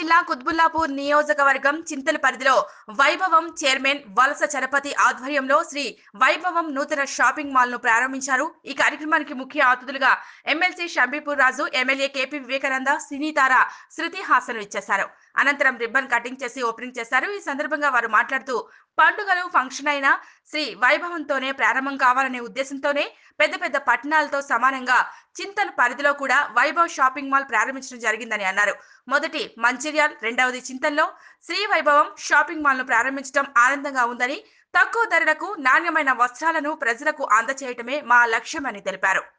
జిల్లా కుత్బుల్లాపూర్ నియోజకవర్గం చింతల పరిధిలో వైభవం చైర్మన్ వలస చలపతి ఆధ్వర్యంలో శ్రీ వైభవం నూతన షాపింగ్ మాల్ ను ప్రారంభించారు ఈ కార్యక్రమానికి ముఖ్య అతిథులుగా MLC Shambipur Raju MLA KP Vivekananda సినీతార శృతి హాసన్ ఇచ్చేశారు అనంతరం రిబ్బన్ కటింగ్ చేసి ఓపెనింగ్ చేశారు ఈ సందర్భంగా వారు మాట్లాడుతూ పండుగలు ఫంక్షన్ అయినా శ్రీ వైభవంతోనే ప్రారంభం కావాలనే ఉద్దేశంతోనే పెద్ద పెద్ద పట్టణాలతో సమానంగా చింతల పరిధిలో కూడా వైభవ్ షాపింగ్ మాల్ ప్రారంభించడం జరిగిందని అన్నారు మొదటి మంచిర్యాల్ రెండవది చింతల్లో శ్రీ వైభవం షాపింగ్ మాల్ ను ప్రారంభించడం ఆనందంగా ఉందని తక్కువ ధరలకు నాణ్యమైన వస్త్రాలను ప్రజలకు అందచేయటమే మా లక్ష్యమని తెలిపారు